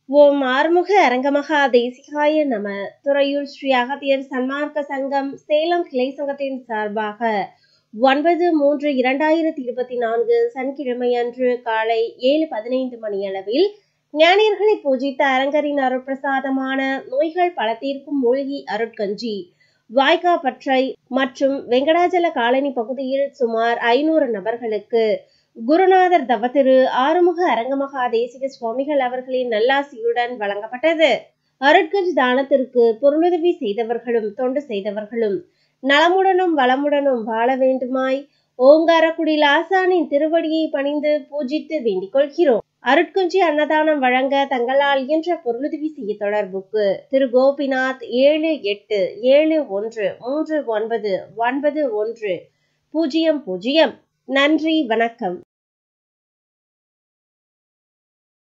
ஓம் ஆறுமுக அரங்கமகா தேசிகாய நம துறையூர் ஸ்ரீ அகத்தியர் சன்மார்க்க சங்கம் சேலம் கிளை சங்கத்தின் சார்பாக ஒன்பது மூன்று இரண்டாயிரத்தி இருபத்தி நான்கு சனிக்கிழமை அன்று காலை ஏழு பதினைந்து மணியளவில் ஞானியர்களை பூஜித்த அரங்கரின் அருட்பிரசாதமான நோய்கள் பல தீர்க்கும் மூழ்கி அருட்கஞ்சி வாய்கா பற்றை மற்றும் வெங்கடாஜல காலனி பகுதியில் சுமார் ஐநூறு நபர்களுக்கு குருநாதர் தவத்திரு ஆறுமுக அரங்கமகா தேசிக சுவாமிகள் அவர்களின் நல்லாசியுடன் வழங்கப்பட்டது அருட்கஞ்ச் தானத்திற்கு பொருளுதவி செய்தவர்களும் தொண்டு செய்தவர்களும் நலமுடனும் வளமுடனும் வாழ வேண்டுமாய் ஓங்காரக்குடி லாசானின் திருவடியை பணிந்து பூஜித்து வேண்டிக் கொள்கிறோம் அருட்குஞ்சி அன்னதானம் வழங்க தங்களால் இயன்ற பொருளுதவி செய்ய தொடர்புக்கு திரு கோபிநாத் ஏழு எட்டு ஏழு ஒன்று மூன்று ஒன்பது ஒன்பது ஒன்று பூஜ்ஜியம் பூஜ்ஜியம் நன்றி வணக்கம்